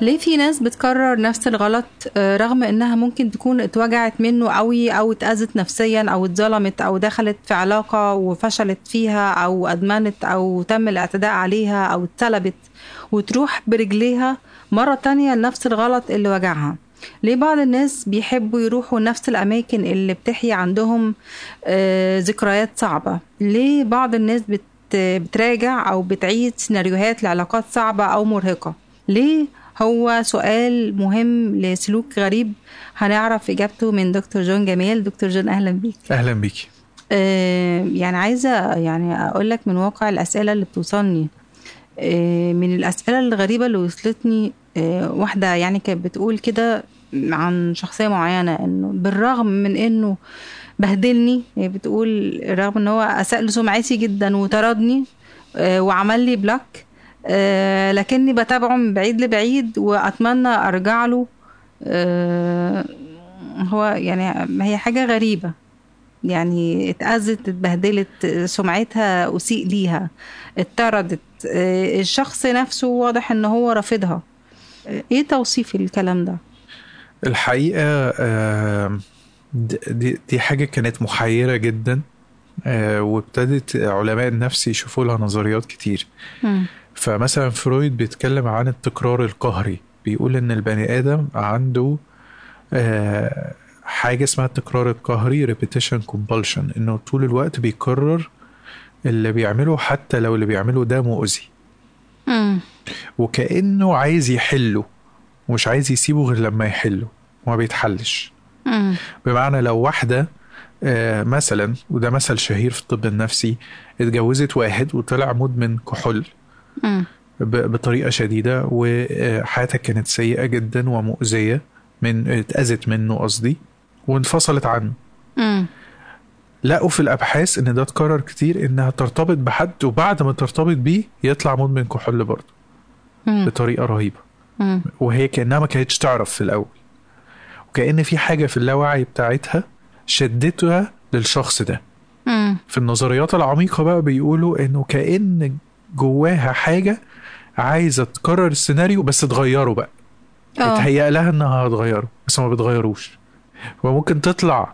ليه في ناس بتكرر نفس الغلط آه، رغم انها ممكن تكون اتوجعت منه قوي او اتأذت نفسيا او اتظلمت او دخلت في علاقة وفشلت فيها او ادمنت او تم الاعتداء عليها او اتسلبت وتروح برجليها مرة تانية لنفس الغلط اللي وجعها ليه بعض الناس بيحبوا يروحوا نفس الأماكن اللي بتحيي عندهم آه، ذكريات صعبة ليه بعض الناس بت بتراجع أو بتعيد سيناريوهات لعلاقات صعبة أو مرهقة ليه هو سؤال مهم لسلوك غريب هنعرف إجابته من دكتور جون جمال دكتور جون أهلا بيك اهلا بيكي آه، يعني عايزة يعني أقول لك من واقع الأسئلة اللي بتوصلني آه، من الأسئلة الغريبة اللي وصلتني آه، واحدة يعني كانت بتقول كده عن شخصية معينة إنه بالرغم من إنه بهدلني هي بتقول رغم إن هو أساء لسمعتي جدا وطردني آه، وعمل لي بلوك آه، لكني بتابعه من بعيد لبعيد وأتمنى أرجع له آه، هو يعني هي حاجة غريبة يعني اتأذت اتبهدلت سمعتها أسيء ليها اتطردت آه، الشخص نفسه واضح ان هو رافضها آه، ايه توصيف الكلام ده الحقيقة آه، د- دي, دي حاجة كانت محيرة جدا آه، وابتدت علماء النفس يشوفوا لها نظريات كتير مم. فمثلا فرويد بيتكلم عن التكرار القهري بيقول ان البني ادم عنده آه، حاجة اسمها التكرار القهري repetition compulsion انه طول الوقت بيكرر اللي بيعمله حتى لو اللي بيعمله ده مؤذي مم. وكأنه عايز يحله ومش عايز يسيبه غير لما يحله وما بيتحلش مم. بمعنى لو واحدة آه، مثلا وده مثل شهير في الطب النفسي اتجوزت واحد وطلع مدمن كحول مم. ب- بطريقة شديدة وحياتها كانت سيئة جدا ومؤذية من اتأذت منه قصدي وانفصلت عنه مم. لقوا في الأبحاث إن ده اتكرر كتير إنها ترتبط بحد وبعد ما ترتبط بيه يطلع مدمن كحول برضه مم. بطريقة رهيبة مم. وهي كأنها ما كانتش تعرف في الأول وكأن في حاجة في اللاوعي بتاعتها شدتها للشخص ده مم. في النظريات العميقة بقى بيقولوا إنه كأن جواها حاجة عايزة تكرر السيناريو بس تغيره بقى اه اتهيأ لها إنها هتغيره بس ما بتغيروش وممكن تطلع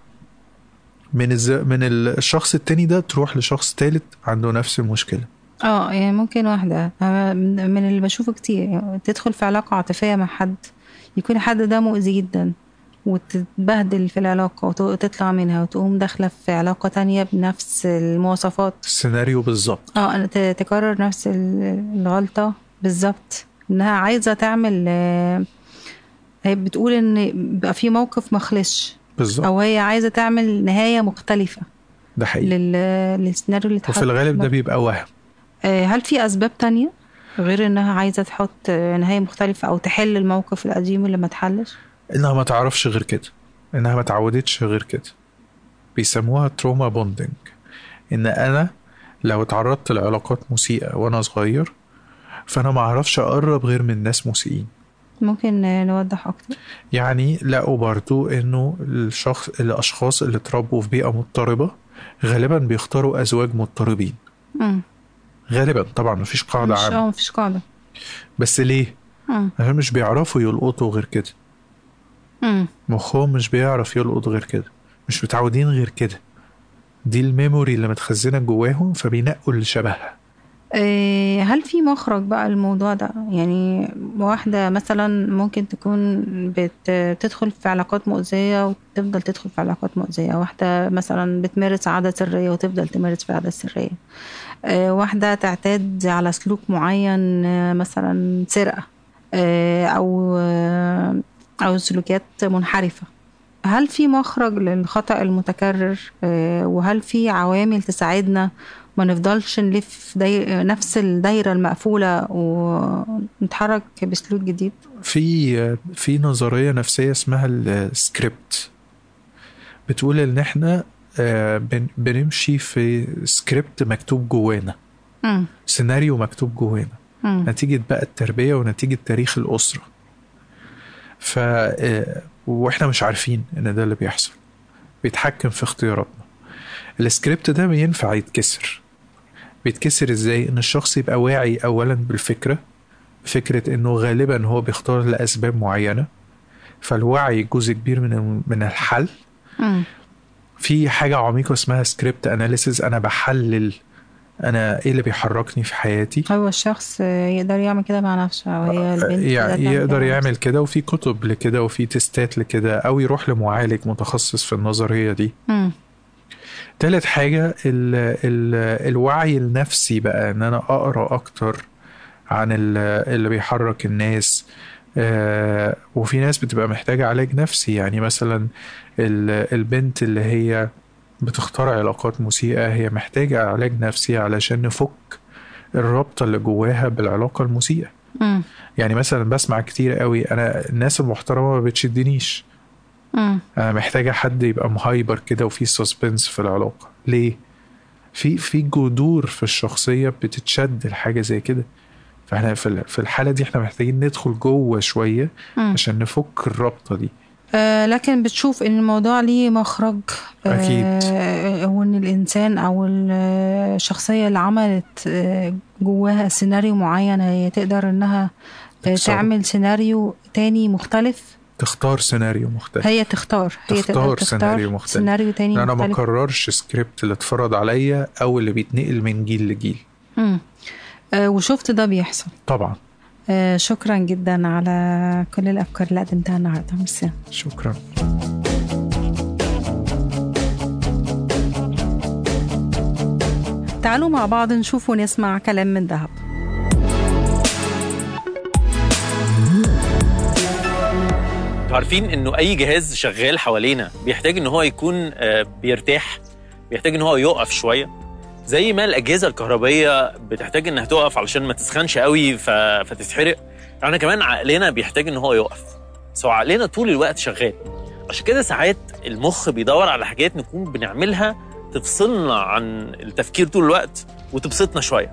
من الز... من الشخص التاني ده تروح لشخص تالت عنده نفس المشكلة اه يعني ممكن واحدة أنا من من اللي بشوفه كتير يعني تدخل في علاقة عاطفية مع حد يكون الحد ده مؤذي جدا وتتبهدل في العلاقة وت- وتطلع منها وتقوم داخلة في علاقة تانية بنفس المواصفات السيناريو بالظبط اه أنا ت- تكرر نفس ال- الغلطة بالظبط انها عايزة تعمل آه، هي بتقول ان بقى في موقف مخلصش بالظبط او هي عايزة تعمل نهاية مختلفة ده حقيقي لل... للسيناريو اللي وفي اتحط الغالب ده بيبقى وهم آه، هل في اسباب تانية غير انها عايزة تحط آه، نهاية مختلفة او تحل الموقف القديم اللي ما اتحلش انها ما تعرفش غير كده انها ما تعودتش غير كده بيسموها تروما بوندنج ان انا لو اتعرضت لعلاقات مسيئة وانا صغير فانا ما اعرفش اقرب غير من ناس مسيئين ممكن آه، نوضح اكتر يعني لقوا برضو انه الشخص الاشخاص اللي اتربوا في بيئة مضطربة غالبا بيختاروا ازواج مضطربين مم. غالبا طبعا مفيش قاعدة مش عامة اه مفيش قاعدة بس ليه مم. عشان مش بيعرفوا يلقطوا غير كده مم. مخهم مش بيعرف يلقط غير كده مش متعودين غير كده دي الميموري اللي متخزنة جواهم فبينقوا اللي شبهها آه، هل في مخرج بقى الموضوع ده يعني واحدة مثلا ممكن تكون بت- بتدخل في علاقات مؤذية وتفضل تدخل في علاقات مؤذية واحدة مثلا بتمارس عادة سرية وتفضل تمارس في عادة سرية آه، واحدة تعتاد على سلوك معين آه، مثلا سرقة آه، أو آه، أو سلوكيات منحرفة هل في مخرج للخطأ المتكرر آه، وهل في عوامل تساعدنا ما نفضلش نلف دي... نفس الدايرة المقفولة ونتحرك بسلوك جديد في في نظرية نفسية اسمها السكريبت بتقول ان احنا آه، بن- بنمشي في سكريبت مكتوب جوانا مم. سيناريو مكتوب جوانا مم. نتيجة بقى التربية ونتيجة تاريخ الأسرة ف آه، واحنا مش عارفين ان ده اللي بيحصل بيتحكم في اختياراتنا السكريبت ده بينفع يتكسر بيتكسر ازاي ان الشخص يبقى واعي اولا بالفكرة فكرة انه غالبا هو بيختار لأسباب معينة فالوعي جزء كبير من من الحل مم. في حاجة عميقة اسمها سكريبت اناليسيز انا بحلل انا ايه اللي بيحركني في حياتي هو الشخص يقدر يعمل كده مع نفسه او هي البنت تقدر يعني تعمل يقدر كده مع يعمل كده وفي كتب لكده وفي تستات لكده او يروح لمعالج متخصص في النظرية دي مم. تالت حاجة ال ال الوعي النفسي بقى ان انا اقرا اكتر عن ال- اللي بيحرك الناس آه وفي ناس بتبقى محتاجة علاج نفسي يعني مثلا ال- البنت اللي هي بتختار علاقات مسيئة هي محتاجة علاج نفسي علشان نفك الرابطة اللي جواها بالعلاقة المسيئة مم. يعني مثلا بسمع كتير قوي انا الناس المحترمة ما بتشدنيش مم. انا محتاجه حد يبقى مهايبر كده وفي سسبنس في العلاقه ليه في في جذور في الشخصيه بتتشد لحاجه زي كده فاحنا في ال- في الحاله دي احنا محتاجين ندخل جوه شويه مم. عشان نفك الرابطه دي آه لكن بتشوف ان الموضوع ليه مخرج أكيد. آه وان الانسان او الشخصيه اللي عملت آه جواها سيناريو معين هي تقدر انها آه تكسره. تعمل سيناريو تاني مختلف تختار سيناريو مختلف هي تختار هي تختار تقدر تختار سيناريو مختلف. سيناريو تاني انا ما مختلف اكررش سكريبت اللي اتفرض عليا او اللي بيتنقل من جيل لجيل مم. آه وشفت ده بيحصل طبعا آه شكرا جدا على كل الافكار اللي قدمتها النهارده ميرسي شكرا تعالوا مع بعض نشوف ونسمع كلام من ذهب انتوا عارفين انه اي جهاز شغال حوالينا بيحتاج ان هو يكون آه، بيرتاح بيحتاج ان هو يقف شويه زي ما الاجهزه الكهربائيه بتحتاج انها تقف علشان ما تسخنش قوي ف... فتتحرق احنا كمان عقلنا بيحتاج ان هو يقف سو عقلنا طول الوقت شغال عشان كده ساعات المخ بيدور على حاجات نكون بنعملها تفصلنا عن التفكير طول الوقت وتبسطنا شويه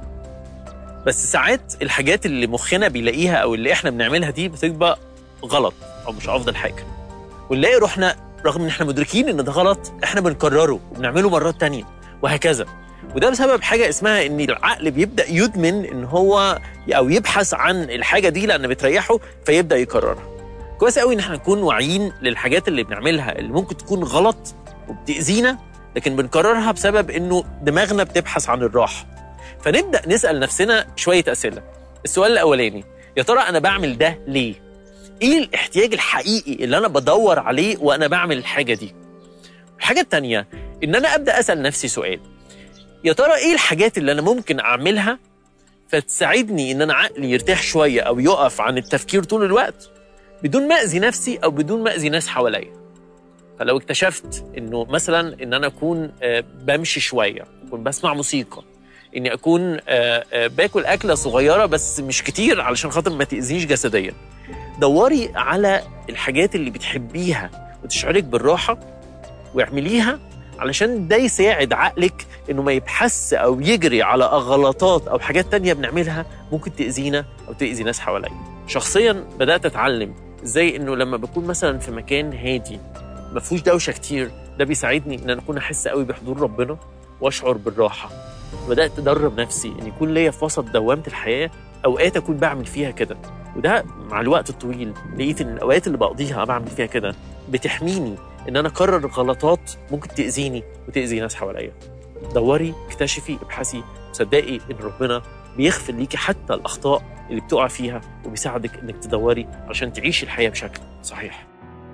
بس ساعات الحاجات اللي مخنا بيلاقيها او اللي احنا بنعملها دي بتبقى غلط او مش افضل حاجه ونلاقي روحنا رغم ان احنا مدركين ان ده غلط احنا بنكرره وبنعمله مرات تانية وهكذا وده بسبب حاجه اسمها ان العقل بيبدا يدمن ان هو او يبحث عن الحاجه دي لان بتريحه فيبدا يكررها كويس قوي ان احنا نكون واعيين للحاجات اللي بنعملها اللي ممكن تكون غلط وبتاذينا لكن بنكررها بسبب انه دماغنا بتبحث عن الراحه فنبدا نسال نفسنا شويه اسئله السؤال الاولاني يا ترى انا بعمل ده ليه ايه الاحتياج الحقيقي اللي انا بدور عليه وانا بعمل الحاجه دي الحاجه التانية ان انا ابدا اسال نفسي سؤال يا ترى ايه الحاجات اللي انا ممكن اعملها فتساعدني ان انا عقلي يرتاح شويه او يقف عن التفكير طول الوقت بدون ما اذي نفسي او بدون ما اذي ناس حواليا فلو اكتشفت انه مثلا ان انا اكون آه، بمشي شويه اكون بسمع موسيقى اني اكون آه، آه، باكل اكله صغيره بس مش كتير علشان خاطر ما تاذيش جسديا دوري على الحاجات اللي بتحبيها وتشعرك بالراحه واعمليها علشان ده يساعد عقلك انه ما يبحث او يجري على غلطات او حاجات تانية بنعملها ممكن تاذينا او تاذي ناس حواليا شخصيا بدات اتعلم ازاي انه لما بكون مثلا في مكان هادي ما فيهوش دوشه كتير ده بيساعدني ان انا اكون احس قوي بحضور ربنا واشعر بالراحه بدات ادرب نفسي ان يكون ليا في وسط دوامه الحياه اوقات اكون بعمل فيها كده وده مع الوقت الطويل لقيت ان الاوقات اللي بقضيها بعمل فيها كده بتحميني ان انا اكرر غلطات ممكن تاذيني وتاذي ناس حواليا دوري اكتشفي ابحثي صدقي ان ربنا بيغفر ليكي حتى الاخطاء اللي بتقع فيها وبيساعدك انك تدوري عشان تعيشي الحياه بشكل صحيح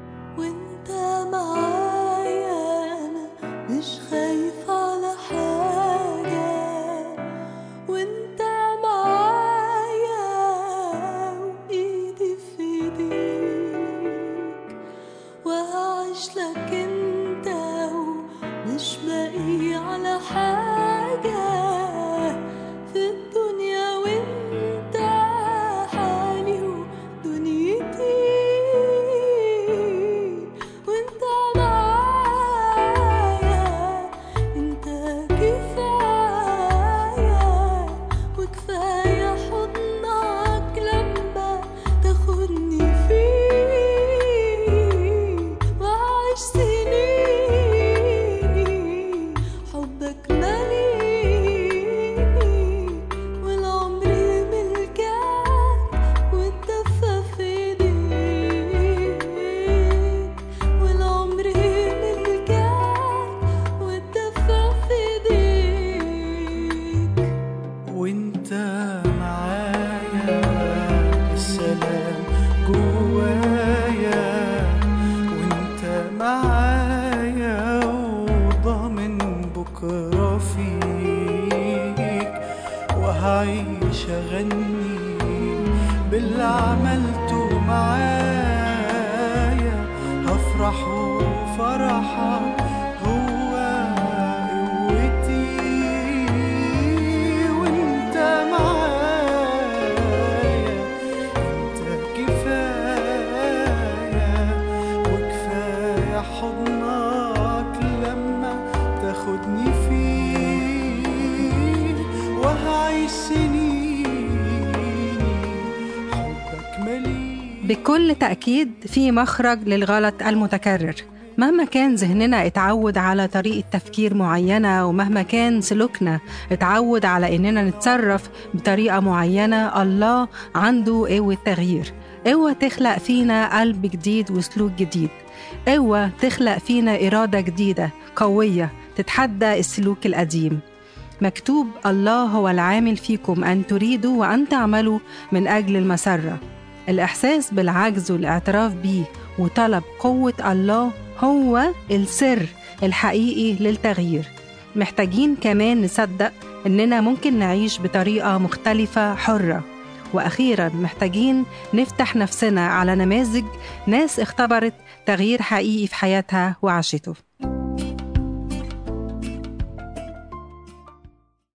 وانت معايا انا مش خايف على حاجة وانت معايا وايدي في ايديك وهعيش لك انت ومش باقي على حاجة في الدنيا وانت حالي ودنيتي وانت معايا جوايا وانت معايا وضامن بكرة فيك وهعيش اغني باللي عملته معايا هفرح وفرحك هو قوتي وانت معايا انت كفاية وكفاية حضنك لما تاخدني فيه وهعيش سنيني حبك مليء بكل تأكيد في مخرج للغلط المتكرر مهما كان ذهننا اتعود على طريقة تفكير معينة ومهما كان سلوكنا اتعود على إننا نتصرف بطريقة معينة الله عنده قوة تغيير قوة تخلق فينا قلب جديد وسلوك جديد قوة تخلق فينا إرادة جديدة قوية تتحدى السلوك القديم مكتوب الله هو العامل فيكم أن تريدوا وأن تعملوا من أجل المسرة الإحساس بالعجز والاعتراف بيه وطلب قوة الله هو السر الحقيقي للتغيير محتاجين كمان نصدق إننا ممكن نعيش بطريقة مختلفة حرة وأخيرا محتاجين نفتح نفسنا على نماذج ناس اختبرت تغيير حقيقي في حياتها وعاشته